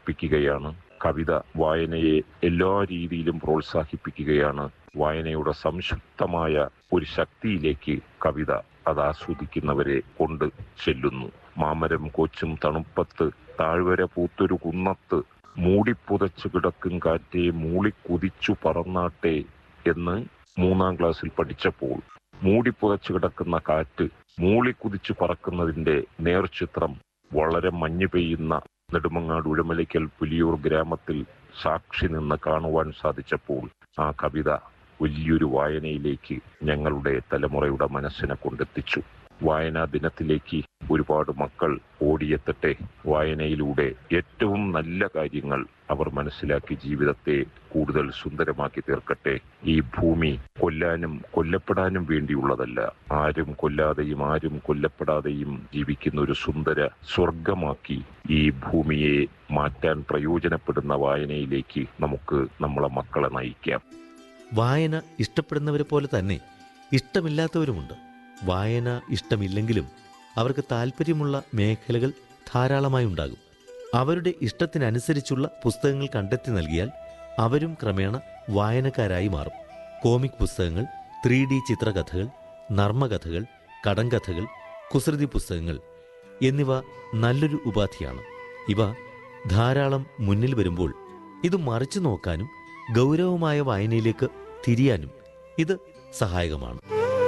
പ്രോത്സാഹിപ്പിക്കുകയാണ് കവിത വായനയെ എല്ലാ രീതിയിലും പ്രോത്സാഹിപ്പിക്കുകയാണ് വായനയുടെ സംശുദ്ധമായ ഒരു ശക്തിയിലേക്ക് കവിത അത് ആസ്വദിക്കുന്നവരെ കൊണ്ട് ചെല്ലുന്നു മാമരം കോച്ചും തണുപ്പത്ത് താഴ്വര പൂത്തൊരു കുന്നത്ത് മൂടിപ്പുതച്ചു കിടക്കും കാറ്റേ മൂളിക്കുതിച്ചു പറന്നാട്ടെ എന്ന് മൂന്നാം ക്ലാസ്സിൽ പഠിച്ചപ്പോൾ മൂടിപ്പുതച്ചു കിടക്കുന്ന കാറ്റ് മൂളിക്കുതിച്ചു പറക്കുന്നതിന്റെ നേർചിത്രം വളരെ മഞ്ഞ് പെയ്യുന്ന നെടുമങ്ങാട് ഉഴമലയ്ക്കൽ പുലിയൂർ ഗ്രാമത്തിൽ സാക്ഷി നിന്ന് കാണുവാൻ സാധിച്ചപ്പോൾ ആ കവിത വലിയൊരു വായനയിലേക്ക് ഞങ്ങളുടെ തലമുറയുടെ മനസ്സിനെ കൊണ്ടെത്തിച്ചു വായനാ ദിനത്തിലേക്ക് ഒരുപാട് മക്കൾ ഓടിയെത്തട്ടെ വായനയിലൂടെ ഏറ്റവും നല്ല കാര്യങ്ങൾ അവർ മനസ്സിലാക്കി ജീവിതത്തെ കൂടുതൽ സുന്ദരമാക്കി തീർക്കട്ടെ ഈ ഭൂമി കൊല്ലാനും കൊല്ലപ്പെടാനും വേണ്ടിയുള്ളതല്ല ആരും കൊല്ലാതെയും ആരും കൊല്ലപ്പെടാതെയും ജീവിക്കുന്ന ഒരു സുന്ദര സ്വർഗമാക്കി ഈ ഭൂമിയെ മാറ്റാൻ പ്രയോജനപ്പെടുന്ന വായനയിലേക്ക് നമുക്ക് നമ്മളെ മക്കളെ നയിക്കാം വായന ഇഷ്ടപ്പെടുന്നവരെ പോലെ തന്നെ ഇഷ്ടമില്ലാത്തവരുമുണ്ട് വായന ഇഷ്ടമില്ലെങ്കിലും അവർക്ക് താല്പര്യമുള്ള മേഖലകൾ ധാരാളമായി ഉണ്ടാകും അവരുടെ ഇഷ്ടത്തിനനുസരിച്ചുള്ള പുസ്തകങ്ങൾ കണ്ടെത്തി നൽകിയാൽ അവരും ക്രമേണ വായനക്കാരായി മാറും കോമിക് പുസ്തകങ്ങൾ ത്രീ ഡി ചിത്രകഥകൾ നർമ്മകഥകൾ കടങ്കഥകൾ കുസൃതി പുസ്തകങ്ങൾ എന്നിവ നല്ലൊരു ഉപാധിയാണ് ഇവ ധാരാളം മുന്നിൽ വരുമ്പോൾ ഇത് മറിച്ചു നോക്കാനും ഗൗരവമായ വായനയിലേക്ക് തിരിയാനും ഇത് സഹായകമാണ്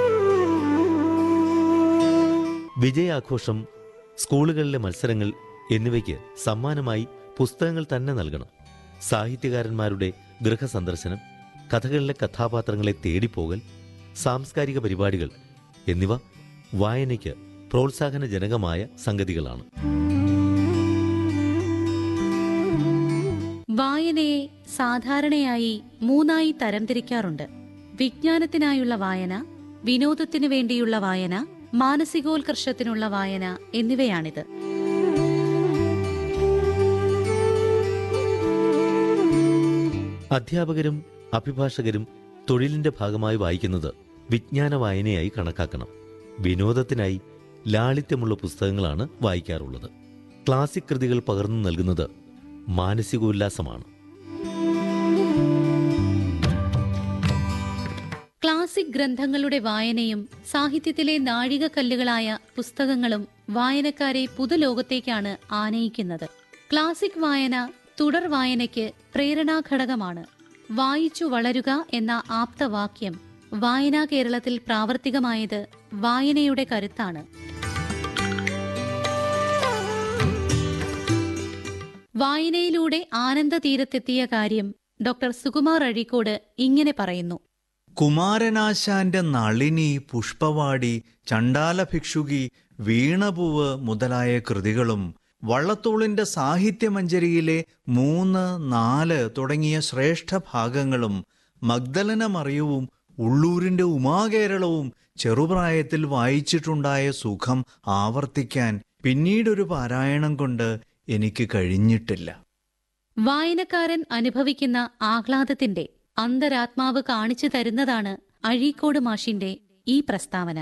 വിജയാഘോഷം സ്കൂളുകളിലെ മത്സരങ്ങൾ എന്നിവയ്ക്ക് സമ്മാനമായി പുസ്തകങ്ങൾ തന്നെ നൽകണം സാഹിത്യകാരന്മാരുടെ ഗൃഹസന്ദർശനം കഥകളിലെ കഥാപാത്രങ്ങളെ തേടിപ്പോകൽ സാംസ്കാരിക പരിപാടികൾ എന്നിവ വായനയ്ക്ക് പ്രോത്സാഹനജനകമായ സംഗതികളാണ് വായനയെ സാധാരണയായി മൂന്നായി തരംതിരിക്കാറുണ്ട് വിജ്ഞാനത്തിനായുള്ള വായന വിനോദത്തിനു വേണ്ടിയുള്ള വായന മാനസികോത്കർഷത്തിനുള്ള വായന എന്നിവയാണിത് അധ്യാപകരും അഭിഭാഷകരും തൊഴിലിന്റെ ഭാഗമായി വായിക്കുന്നത് വിജ്ഞാന വായനയായി കണക്കാക്കണം വിനോദത്തിനായി ലാളിത്യമുള്ള പുസ്തകങ്ങളാണ് വായിക്കാറുള്ളത് ക്ലാസിക് കൃതികൾ പകർന്നു നൽകുന്നത് മാനസികോല്ലാസമാണ് ക്ലാസിക് ഗ്രന്ഥങ്ങളുടെ വായനയും സാഹിത്യത്തിലെ നാഴികക്കല്ലുകളായ പുസ്തകങ്ങളും വായനക്കാരെ പുതുലോകത്തേക്കാണ് ആനയിക്കുന്നത് ക്ലാസിക് വായന തുടർ വായനയ്ക്ക് പ്രേരണാഘടകമാണ് വായിച്ചു വളരുക എന്ന ആപ്തവാക്യം വായനാ കേരളത്തിൽ പ്രാവർത്തികമായത് വായനയുടെ കരുത്താണ് വായനയിലൂടെ ആനന്ദ തീരത്തെത്തിയ കാര്യം ഡോക്ടർ സുകുമാർ അഴീക്കോട് ഇങ്ങനെ പറയുന്നു കുമാരനാശാന്റെ നളിനി പുഷ്പവാടി ചണ്ടാല ഭിക്ഷുകി വീണപൂവ് മുതലായ കൃതികളും വള്ളത്തോളിന്റെ സാഹിത്യമഞ്ജരിയിലെ മൂന്ന് നാല് തുടങ്ങിയ ശ്രേഷ്ഠ ഭാഗങ്ങളും മഗ്ദലന മറിയവും ഉള്ളൂരിന്റെ ഉമാകേരളവും ചെറുപ്രായത്തിൽ വായിച്ചിട്ടുണ്ടായ സുഖം ആവർത്തിക്കാൻ പിന്നീടൊരു പാരായണം കൊണ്ട് എനിക്ക് കഴിഞ്ഞിട്ടില്ല വായനക്കാരൻ അനുഭവിക്കുന്ന ആഹ്ലാദത്തിന്റെ അന്തരാത്മാവ് കാണിച്ചു തരുന്നതാണ് അഴീക്കോട് മാഷിന്റെ ഈ പ്രസ്താവന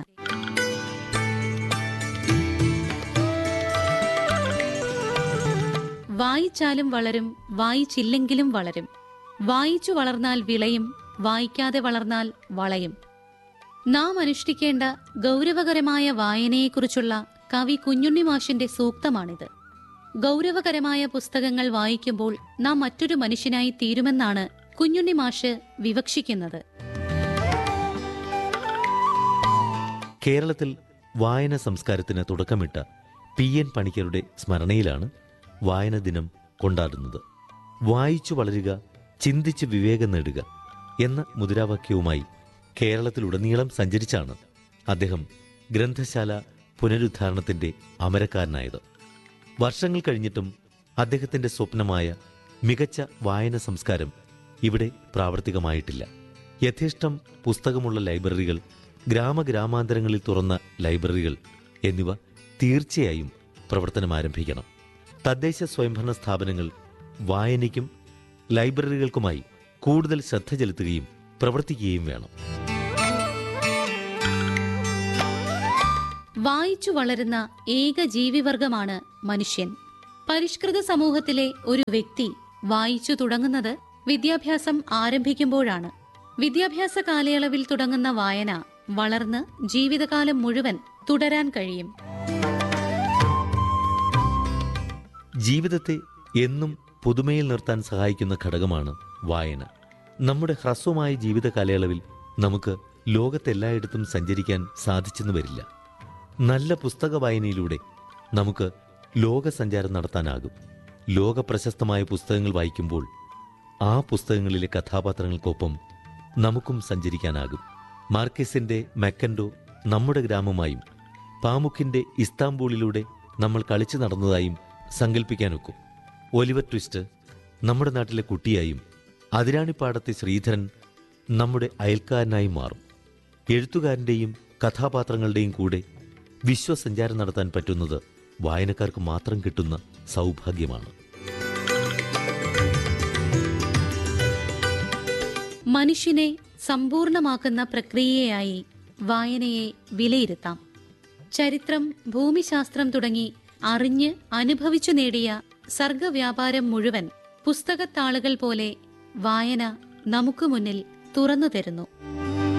വായിച്ചാലും വളരും വായിച്ചില്ലെങ്കിലും വളരും വായിച്ചു വളർന്നാൽ വിളയും വായിക്കാതെ വളർന്നാൽ വളയും നാം അനുഷ്ഠിക്കേണ്ട ഗൗരവകരമായ വായനയെക്കുറിച്ചുള്ള കവി കുഞ്ഞുണ്ണി മാഷിന്റെ സൂക്തമാണിത് ഗൗരവകരമായ പുസ്തകങ്ങൾ വായിക്കുമ്പോൾ നാം മറ്റൊരു മനുഷ്യനായി തീരുമെന്നാണ് കുഞ്ഞുണ്ണി മാഷ് വിവക്ഷിക്കുന്നത് കേരളത്തിൽ വായന സംസ്കാരത്തിന് തുടക്കമിട്ട പി എൻ പണിക്കരുടെ സ്മരണയിലാണ് വായന ദിനം കൊണ്ടാടുന്നത് വായിച്ചു വളരുക ചിന്തിച്ച് വിവേകം നേടുക എന്ന മുദ്രാവാക്യവുമായി കേരളത്തിലുടനീളം സഞ്ചരിച്ചാണ് അദ്ദേഹം ഗ്രന്ഥശാല പുനരുദ്ധാരണത്തിന്റെ അമരക്കാരനായത് വർഷങ്ങൾ കഴിഞ്ഞിട്ടും അദ്ദേഹത്തിന്റെ സ്വപ്നമായ മികച്ച വായന സംസ്കാരം ഇവിടെ പ്രാവർത്തികമായിട്ടില്ല യഥേഷ്ടം പുസ്തകമുള്ള ലൈബ്രറികൾ ഗ്രാമഗ്രാമാന്തരങ്ങളിൽ തുറന്ന ലൈബ്രറികൾ എന്നിവ തീർച്ചയായും പ്രവർത്തനം ആരംഭിക്കണം തദ്ദേശ സ്വയംഭരണ സ്ഥാപനങ്ങൾ വായനയ്ക്കും ലൈബ്രറികൾക്കുമായി കൂടുതൽ ശ്രദ്ധ ചെലുത്തുകയും പ്രവർത്തിക്കുകയും വേണം വായിച്ചു വളരുന്ന ഏക ജീവിവർഗമാണ് മനുഷ്യൻ പരിഷ്കൃത സമൂഹത്തിലെ ഒരു വ്യക്തി വായിച്ചു തുടങ്ങുന്നത് വിദ്യാഭ്യാസം ആരംഭിക്കുമ്പോഴാണ് വിദ്യാഭ്യാസ കാലയളവിൽ തുടങ്ങുന്ന വായന വളർന്ന് ജീവിതകാലം മുഴുവൻ തുടരാൻ കഴിയും ജീവിതത്തെ എന്നും പുതുമയിൽ നിർത്താൻ സഹായിക്കുന്ന ഘടകമാണ് വായന നമ്മുടെ ഹ്രസ്വമായ ജീവിത കാലയളവിൽ നമുക്ക് ലോകത്തെല്ലായിടത്തും സഞ്ചരിക്കാൻ സാധിച്ചെന്ന് വരില്ല നല്ല പുസ്തക വായനയിലൂടെ നമുക്ക് ലോകസഞ്ചാരം നടത്താനാകും ലോക പ്രശസ്തമായ പുസ്തകങ്ങൾ വായിക്കുമ്പോൾ ആ പുസ്തകങ്ങളിലെ കഥാപാത്രങ്ങൾക്കൊപ്പം നമുക്കും സഞ്ചരിക്കാനാകും മാർക്കസിന്റെ മെക്കൻഡോ നമ്മുടെ ഗ്രാമമായും പാമുക്കിന്റെ ഇസ്താംബൂളിലൂടെ നമ്മൾ കളിച്ചു നടന്നതായും സങ്കല്പിക്കാനൊക്കും ഒലിവർ ട്വിസ്റ്റ് നമ്മുടെ നാട്ടിലെ കുട്ടിയായും അതിരാണിപ്പാടത്തെ ശ്രീധരൻ നമ്മുടെ അയൽക്കാരനായി മാറും എഴുത്തുകാരൻ്റെയും കഥാപാത്രങ്ങളുടെയും കൂടെ വിശ്വസഞ്ചാരം നടത്താൻ പറ്റുന്നത് വായനക്കാർക്ക് മാത്രം കിട്ടുന്ന സൗഭാഗ്യമാണ് മനുഷ്യനെ സമ്പൂർണമാക്കുന്ന പ്രക്രിയയായി വായനയെ വിലയിരുത്താം ചരിത്രം ഭൂമിശാസ്ത്രം തുടങ്ങി അറിഞ്ഞ് അനുഭവിച്ചു നേടിയ സർഗവ്യാപാരം മുഴുവൻ പുസ്തകത്താളുകൾ പോലെ വായന നമുക്ക് മുന്നിൽ തുറന്നു തരുന്നു